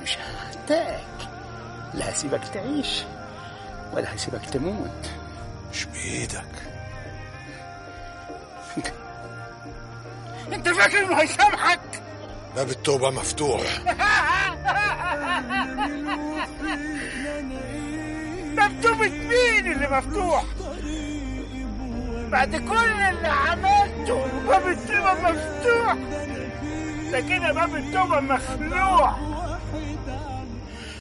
مش هحتاج لا هسيبك تعيش ولا هسيبك تموت مش بإيدك انت فاكر انه هيسامحك باب التوبة مفتوح مكتوبة مين اللي مفتوح بعد كل اللي عملته باب التوبة مفتوح ده كده باب التوبة مخلوع